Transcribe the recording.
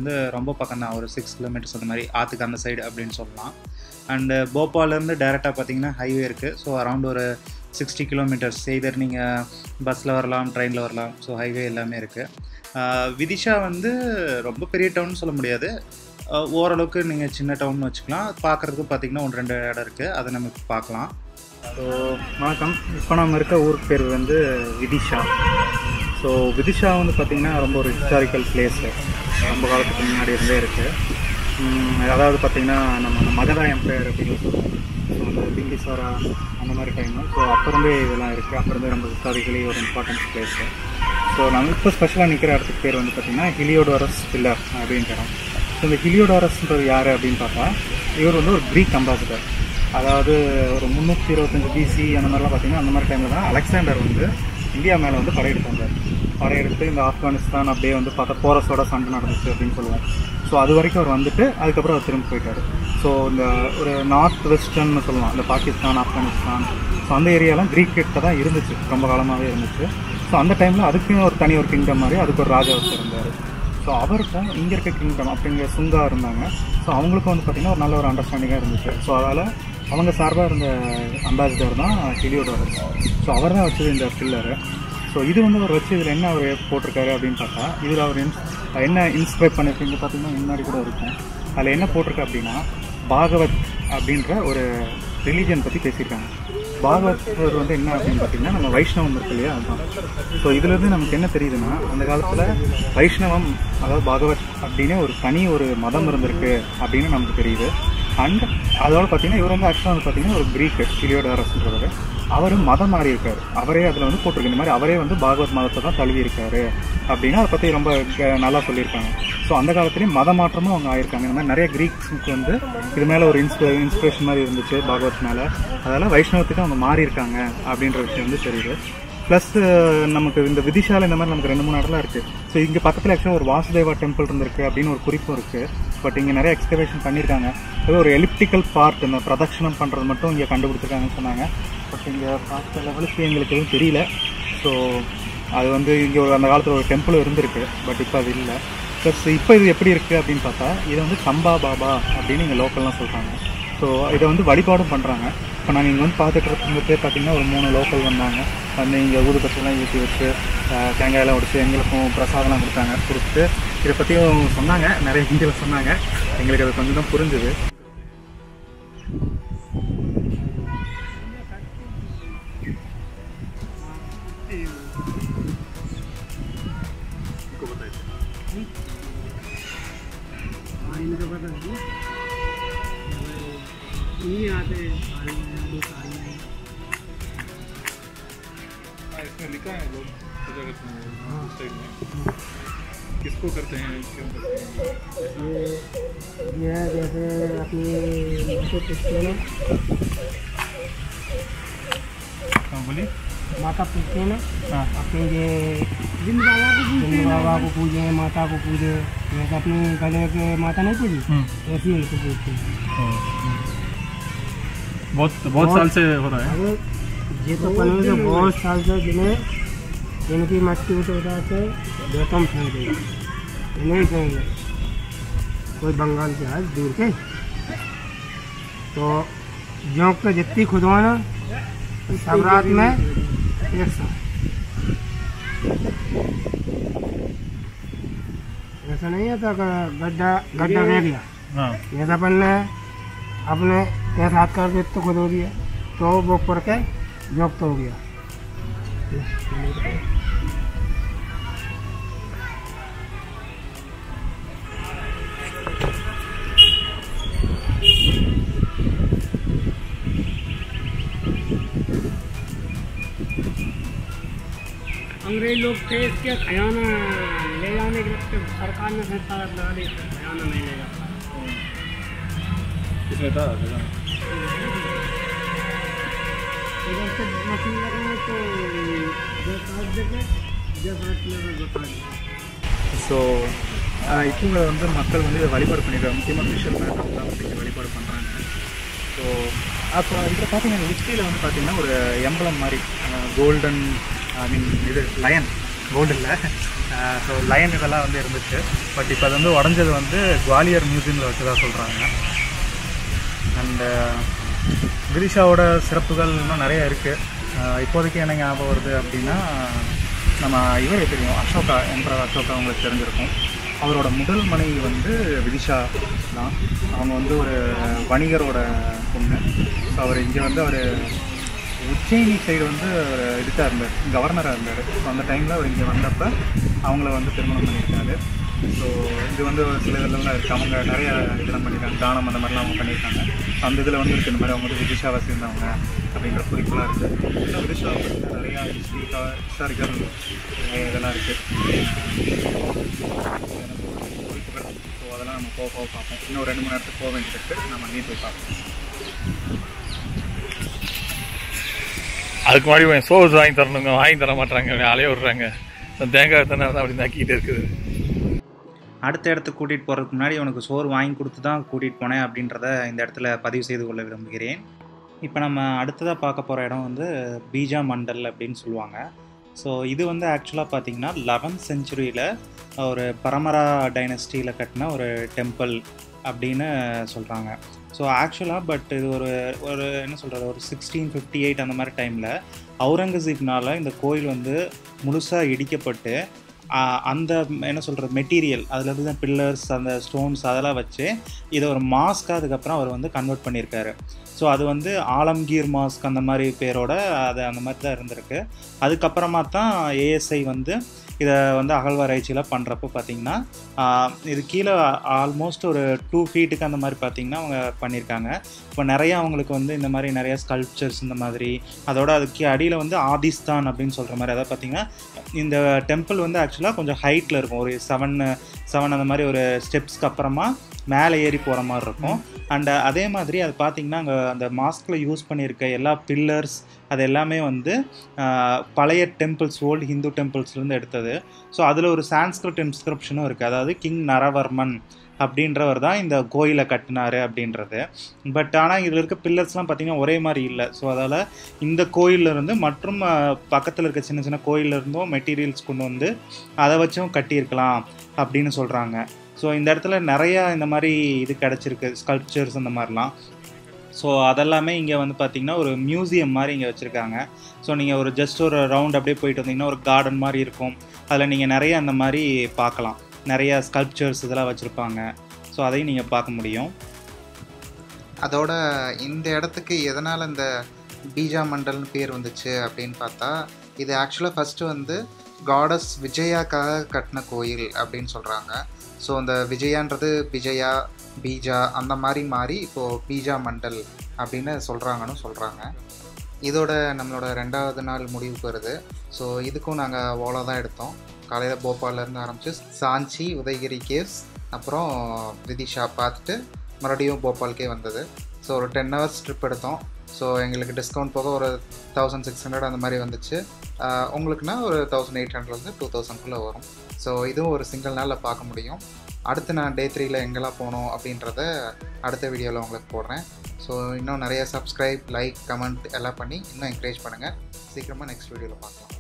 வந்து ரொம்ப பக்கம் தான் ஒரு சிக்ஸ் கிலோமீட்டர்ஸ் அந்த மாதிரி ஆற்றுக்கு அந்த சைடு அப்படின்னு சொல்லலாம் அண்டு போபால்லேருந்து டேரெக்டாக பார்த்தீங்கன்னா ஹைவே இருக்குது ஸோ அரௌண்ட் ஒரு சிக்ஸ்டி கிலோமீட்டர்ஸ் எய்தர் நீங்கள் பஸ்ஸில் வரலாம் ட்ரெயினில் வரலாம் ஸோ ஹைவே எல்லாமே இருக்குது விதிஷா வந்து ரொம்ப பெரிய டவுன் சொல்ல முடியாது ஆஹ் ஓரளவுக்கு நீங்கள் சின்ன டவுன் வச்சுக்கலாம் பார்க்குறதுக்கு பார்த்தீங்கன்னா ஒன்று ரெண்டு இடம் இருக்குது அதை நமக்கு பார்க்கலாம் ஸோ வணக்கம் இப்போ நம்ம இருக்க ஊருக்கு பேர் வந்து விதிஷா ஸோ விதிஷா வந்து பார்த்திங்கன்னா ரொம்ப ஒரு ஹிஸ்டாரிக்கல் பிளேஸு ரொம்ப காலத்துக்கு முன்னாடி இருந்தே இருக்குது அதாவது பார்த்திங்கன்னா நம்ம மகதா எம்பையர் அப்படின்னு சொல்லுவோம் ஸோ அந்த பிம்பிசாரா அந்த மாதிரி டைமு ஸோ அப்போ இருந்தே இதெல்லாம் இருக்குது அப்போ இருந்தே ரொம்ப ஹிஸ்டாரிக்கலி ஒரு இம்பார்ட்டன்ஸ் பிளேஸு ஸோ நம்ம இப்போ ஸ்பெஷலாக நிற்கிற இடத்துக்கு பேர் வந்து பார்த்திங்கன்னா ஹிலியோடோரஸ் பில்லர் அப்படின்ற இடம் ஸோ இந்த ஹிலியோடோரஸ்ன்றது யார் அப்படின்னு பார்த்தா இவர் வந்து ஒரு க்ரீக் அம்பாசிடர் அதாவது ஒரு முந்நூற்றி இருபத்தஞ்சு பிசி அந்த மாதிரிலாம் பார்த்தீங்கன்னா அந்த மாதிரி டைமில் தான் அலெக்சாண்டர் வந்து இந்தியா மேலே வந்து படையெடுத்து வந்தார் படையெடுத்து இந்த ஆப்கானிஸ்தான் அப்படியே வந்து பார்த்தா போரஸோட சண்டை நடந்துச்சு அப்படின்னு சொல்லுவோம் ஸோ அது வரைக்கும் அவர் வந்துட்டு அதுக்கப்புறம் அவர் திரும்ப போயிட்டார் ஸோ இந்த ஒரு நார்த் வெஸ்டர்ன்னு சொல்லலாம் இந்த பாகிஸ்தான் ஆப்கானிஸ்தான் ஸோ அந்த ஏரியாலாம் கிரீக் கிட்ட தான் இருந்துச்சு ரொம்ப காலமாகவே இருந்துச்சு ஸோ அந்த டைமில் அதுக்குன்னு ஒரு தனி ஒரு கிங்டம் மாதிரி அதுக்கு ஒரு ராஜா ஒருத்தர் இருந்தார் ஸோ அவருக்கும் இங்கே இருக்க கிங்டம் அப்படிங்கிற சுங்கா இருந்தாங்க ஸோ அவங்களுக்கும் வந்து பார்த்திங்கன்னா ஒரு நல்ல ஒரு அண்டர்ஸ்டாண்டிங்காக இருந்துச்சு ஸோ அதனால் அவங்க சார்பாக இருந்த அம்பாசிடர் தான் ஹிலியோடோரஸ் ஸோ அவர் தான் வச்சது இந்த பில்லரு ஸோ இது வந்து அவர் வச்சு இதில் என்ன அவர் போட்டிருக்காரு அப்படின்னு பார்த்தா இதில் அவர் இன்ஸ் என்ன இன்ஸ்கிரைப் பண்ணியிருக்கீங்க பார்த்தீங்கன்னா முன்னாடி கூட இருக்கும் அதில் என்ன போட்டிருக்கு அப்படின்னா பாகவத் அப்படின்ற ஒரு ரிலீஜன் பற்றி பேசியிருக்காங்க பாகவத் வந்து என்ன அப்படின்னு பார்த்தீங்கன்னா நம்ம வைஷ்ணவம் இருக்கு இல்லையா அதுதான் ஸோ இதுலேருந்து நமக்கு என்ன தெரியுதுன்னா அந்த காலத்தில் வைஷ்ணவம் அதாவது பாகவத் அப்படின்னு ஒரு தனி ஒரு மதம் இருந்திருக்கு அப்படின்னு நமக்கு தெரியுது அண்ட் அதோட பார்த்தீங்கன்னா இவர் வந்து ஆக்சுவலாக வந்து பார்த்தீங்கன்னா ஒரு கிரீக் கிளியோடரஸ்ன்றவர் அவர் மதம் மாறி இருக்காரு அவரே அதில் வந்து போட்டிருக்கு இந்த மாதிரி அவரே வந்து பாகவத் மதத்தை தான் தழுவி இருக்காரு அப்படின்னு அதை பற்றி ரொம்ப க- நல்லா சொல்லியிருக்காங்க ஸோ அந்த காலத்துலேயும் மத மாற்றமும் அவங்க ஆயிருக்காங்க இந்த மாதிரி நிறைய கிரீக்ஸுக்கு வந்து இது மேலே ஒரு இன்ஸ்பி இன்ஸ்பிரேஷன் மாதிரி இருந்துச்சு பாகவத் மேலே அதனால் வைஷ்ணவத்துக்கு அவங்க மாறி இருக்காங்க அப்படின்ற விஷயம் வந்து தெரியுது ப்ளஸ் நமக்கு இந்த விதிஷால இந்த மாதிரி நமக்கு ரெண்டு மூணு இடம்லாம் இருக்குது ஸோ இங்கே பக்கத்தில் ஆக்சுவலாக ஒரு வாசுதேவா டெம்பிள் இருந்திருக்கு அப்படின்னு ஒரு குறிப்பும் இருக்குது பட் இங்கே நிறைய எக்ஸ்கவேஷன் பண்ணியிருக்காங்க ஏதோ ஒரு எலிப்டிக்கல் பார்ட் இந்த பிரதட்சணம் பண்ணுறது மட்டும் இங்கே கண்டுபிடிச்சிருக்காங்கன்னு சொன்னாங்க பட் இங்கே பார்த்த லெவலுக்கு எங்களுக்கு எதுவும் தெரியல ஸோ அது வந்து இங்கே ஒரு அந்த காலத்தில் ஒரு டெம்பிள் இருந்திருக்கு பட் இப்போ அது இல்லை ப்ளஸ் இப்போ இது எப்படி இருக்குது அப்படின்னு பார்த்தா இது வந்து சம்பா பாபா அப்படின்னு இங்கே லோக்கல்லாம் சொல்கிறாங்க ஸோ இதை வந்து வழிபாடும் பண்ணுறாங்க இப்போ நாங்கள் இங்கே வந்து பார்த்துட்டு இருக்கும்போது பார்த்தீங்கன்னா ஒரு மூணு லோக்கல் வந்தாங்க வந்து இங்கே ஊதுபத்திலாம் ஏற்றி வச்சு அஹ், தேங்காயெல்லாம் உடைச்சு எங்களுக்கும் பிரசாதம்லாம் கொடுத்தாங்க கொடுத்துட்டு இதை பற்றியும் சொன்னாங்க நிறைய ஹிந்தியில் சொன்னாங்க எங்களுக்கு அது கொஞ்சம் தான் புரிஞ்சுது इनका पता नहीं नहीं आते साड़ी साड़ी इसमें लिखा है लोग क्या कहते हैं उस साइड में किसको करते हैं क्यों करते हैं ये ये है जैसे अपनी माता पूछते हैं ना हाँ बोलिए माता पूछते हैं ना हाँ अपने ये दिन बाबा को पूछते बाबा को पूजे माता को पूजे जैसे अपने गले के माता नहीं पूजी ऐसी इनको पूछते हैं बहुत बहुत साल से हो रहा है अब ये तो पहले से बहुत साल से जिन्हें इनकी मट्टी उठ उठा के बेतम फेंक गई ये नहीं कहेंगे कोई बंगाल के है दूर के तो जोंक के जितनी खुदवाना सब रात में एक साथ ऐसा नहीं है तो गड्ढा गड्ढा रह गया हाँ जैसा अपन ने अपने एक हाथ कर दे तो खुद हो गया तो वो ऊपर के जोक तो हो गया अंग्रेज लोग थे इसके खजाना ले जाने के लिए सरकार ने फैसला लगा दी खजाना नहीं ले जाता इसमें था खजाना। इधर से मछली लगाए तो दस हाथ देखे दस हाथ में बता दी ஸோ இப்போ வந்து மக்கள் வந்து இதை வழிபாடு பண்ணிடுறாங்க முக்கியமாக ஃபிஷர் மேன் தான் வந்து இங்கே வழிபாடு பண்ணுறாங்க ஸோ அப்போ இதில் பார்த்தீங்கன்னா ஹிஸ்ட்ரியில் வந்து பார்த்தீங்கன்னா ஒரு எம்பளம் மாதிரி கோல்டன் ஐ மீன் இது லயன் கோல்டு இல்லை ஸோ லயன் இதெல்லாம் வந்து இருந்துச்சு பட் இப்போ அது வந்து உடஞ்சது வந்து குவாலியர் மியூசியமில் வச்சதா சொல்கிறாங்க அண்டு விரிஷாவோட சிறப்புகள் இன்னும் நிறைய இருக்குது இப்போதைக்கு என்ன ஞாபகம் வருது அப்படின்னா நம்ம இவர் தெரியும் அசோகா எம்பரர் அசோகா உங்களுக்கு தெரிஞ்சிருக்கும் அவரோட முதல் மனைவி வந்து விதிஷா தான் அவங்க வந்து ஒரு வணிகரோட பொண்ணு ஸோ அவர் இங்கே வந்து அவர் உஜ்ஜயினி சைடு வந்து அவர் இதுக்காக இருந்தார் கவர்னராக இருந்தார் ஸோ அந்த டைமில் அவர் இங்கே வந்தப்ப அவங்கள வந்து திருமணம் பண்ணியிருக்காரு ஸோ இது வந்து ஒரு சில இதெல்லாம் இருக்குது அவங்க நிறைய இதெல்லாம் பண்ணியிருக்காங்க தானம் அந்த மாதிரிலாம் அவங்க பண்ணியிருக்காங்க அந்த இதில் வந்து இருக்கு இந்த மாதிரி அவங்க வந்து விதிஷாவை சேர்ந்தவங்க அப்படின்ற குறிப்பெல்லாம் இருக்குது இன்னும் விதிஷா பற்றின நிறையா ஹிஸ்ட்ரிக்கா ஹிஸ்டாரிக்கல் இதெல்லாம் இருக்குது குறிப்புகள் ஸோ அதெல்லாம் நம்ம போக போக பார்ப்போம் இன்னும் ரெண்டு மணி நேரத்துக்கு போக வேண்டியது இருக்குது நம்ம நீட் போய் பார்ப்போம் அதுக்கு முன்னாடி கொஞ்சம் சோர்ஸ் வாங்கி தரணுங்க வாங்கி தர மாட்டாங்க அலைய விடுறாங்க இந்த தேங்காய் தானே தான் அப்படி நக்கிட்டு இருக்குது அடுத்த இடத்துக்கு கூட்டிகிட்டு போகிறதுக்கு முன்னாடி உனக்கு சோறு வாங்கி கொடுத்து தான் கூட்டிகிட்டு போனேன் அப்படின்றத இந்த இடத்துல பதிவு செய்து கொள்ள விரும்புகிறேன் இப்போ நம்ம அடுத்ததாக பார்க்க போகிற இடம் வந்து பீஜா மண்டல் அப்படின்னு சொல்லுவாங்க ஸோ இது வந்து ஆக்சுவலாக பார்த்தீங்கன்னா லெவன்த் செஞ்சுரியில் ஒரு பரமரா டைனஸ்டியில் கட்டின ஒரு டெம்பிள் அப்படின்னு சொல்கிறாங்க ஸோ ஆக்சுவலாக பட் இது ஒரு ஒரு என்ன சொல்கிறது ஒரு சிக்ஸ்டீன் ஃபிஃப்டி எயிட் அந்த மாதிரி டைமில் அவுரங்கசீப்னால இந்த கோயில் வந்து முழுசாக இடிக்கப்பட்டு ஆஹ் அந்த என்ன சொல்கிறது மெட்டீரியல் அதில் இருந்து பில்லர்ஸ் அந்த ஸ்டோன்ஸ் அதெல்லாம் வச்சு இதை ஒரு மாஸ்க்காக அதுக்கப்புறம் அவர் வந்து கன்வெர்ட் பண்ணியிருக்காரு ஸோ அது வந்து ஆலம்கீர் மாஸ்க் அந்த மாதிரி பேரோட அது அந்த மாதிரி தான் இருந்திருக்கு அதுக்கப்புறமா தான் ஏஎஸ்ஐ வந்து இதை வந்து அகழ்வாராய்ச்சியில் பண்ணுறப்போ பார்த்தீங்கன்னா ஆஹ் இது கீழே ஆல்மோஸ்ட் ஒரு டூ ஃபீட்டுக்கு அந்த மாதிரி பார்த்தீங்கன்னா அவங்க பண்ணியிருக்காங்க இப்போ நிறைய அவங்களுக்கு வந்து இந்த மாதிரி நிறைய ஸ்கல்ப்சர்ஸ் இந்த மாதிரி அதோட அதுக்கு அடியில் வந்து ஆதிஸ்தான் அப்படின்னு சொல்கிற மாதிரி அதாவது பார்த்தீங்கன்னா இந்த டெம்பிள் வந்து ஆக்சுவலாக கொஞ்சம் ஹைட்டில் இருக்கும் ஒரு செவன் செவன் அந்த மாதிரி ஒரு ஸ்டெப்ஸ்க்கு அப்புறமா மேலே ஏறி போகிற மாதிரி இருக்கும் அண்ட் அதே மாதிரி அது பார்த்தீங்கன்னா அங்கே அந்த மாஸ்கில் யூஸ் பண்ணியிருக்க எல்லா பில்லர்ஸ் அது எல்லாமே வந்து ஆஹ், பழைய டெம்பிள்ஸ் ஓல்டு ஹிந்து டெம்பிள்ஸ்லேருந்து எடுத்தது ஸோ அதில் ஒரு சான்ஸ்கிரிட் இன்ஸ்கிரிப்ஷனும் இருக்குது அதாவது கிங் நரவர்மன் அப்படின்றவர் தான் இந்த கோயிலை கட்டினாரு அப்படின்றது பட் ஆனால் இதில் இருக்க பில்லர்ஸ்லாம் பார்த்தீங்கன்னா ஒரே மாதிரி இல்லை ஸோ அதால் இந்த கோயில்ல இருந்து மற்றும் பக்கத்தில் இருக்க சின்ன சின்ன கோயில்ல இருந்தும் மெட்டீரியல்ஸ் கொண்டு வந்து அதை வச்சும் கட்டியிருக்கலாம் அப்படின்னு சொல்கிறாங்க ஸோ இந்த இடத்துல நிறையா இந்த மாதிரி இது கிடச்சிருக்கு ஸ்கல்ப்சர்ஸ் அந்த மாதிரிலாம் ஸோ அதெல்லாமே இங்கே வந்து பார்த்தீங்கன்னா ஒரு மியூசியம் மாதிரி இங்கே வச்சுருக்காங்க ஸோ நீங்கள் ஒரு ஜஸ்ட் ஒரு ரவுண்ட் அப்படியே போயிட்டு வந்தீங்கன்னா ஒரு கார்டன் மாதிரி இருக்கும் அதில் நீங்கள் நிறைய அந்த மாதிரி பார்க்கலாம் நிறைய ஸ்கல்ப்சர்ஸ் இதெல்லாம் வச்சுருப்பாங்க ஸோ அதையும் நீங்கள் பார்க்க முடியும் அதோட இந்த இடத்துக்கு எதனால் இந்த பீஜா மண்டல்னு பேர் வந்துச்சு அப்படின்னு பார்த்தா இது ஆக்சுவலாக ஃபஸ்ட்டு வந்து காடஸ் விஜயாக்காக கட்டின கோயில் அப்படின்னு சொல்கிறாங்க ஸோ அந்த விஜயான்றது விஜயா பீஜா அந்த மாதிரி மாறி இப்போது பீஜா மண்டல் அப்படின்னு சொல்கிறாங்கன்னு சொல்கிறாங்க இதோட நம்மளோட ரெண்டாவது நாள் முடிவுக்கு வருது ஸோ இதுக்கும் நாங்கள் ஓலா தான் எடுத்தோம் காலையில் போபால்லேருந்து ஆரம்பித்து சாஞ்சி உதயகிரி கேவ்ஸ் அப்புறம் விதிஷா பார்த்துட்டு மறுபடியும் போபால்கே வந்தது ஸோ ஒரு டென் ஹவர்ஸ் ட்ரிப் எடுத்தோம் ஸோ எங்களுக்கு டிஸ்கவுண்ட் போக ஒரு தௌசண்ட் சிக்ஸ் ஹண்ட்ரட் அந்த மாதிரி வந்துச்சு ஆஹ் உங்களுக்குன்னா ஒரு தௌசண்ட் எயிட் ஹண்ட்ரட்லேருந்து டூ தௌசண்ட்குள்ளே வரும் ஸோ இதுவும் ஒரு சிங்கிள் நாளில் பார்க்க முடியும் அடுத்து நான் டே த்ரீல எங்கெல்லாம் போகணும் அப்படின்றத அடுத்த வீடியோவில் உங்களுக்கு போடுறேன் ஸோ இன்னும் நிறைய சப்ஸ்கிரைப் லைக் கமெண்ட் எல்லாம் பண்ணி இன்னும் என்கரேஜ் பண்ணுங்கள் சீக்கிரமாக நெக்ஸ்ட் வீடியோவில் பார்க்கலாம்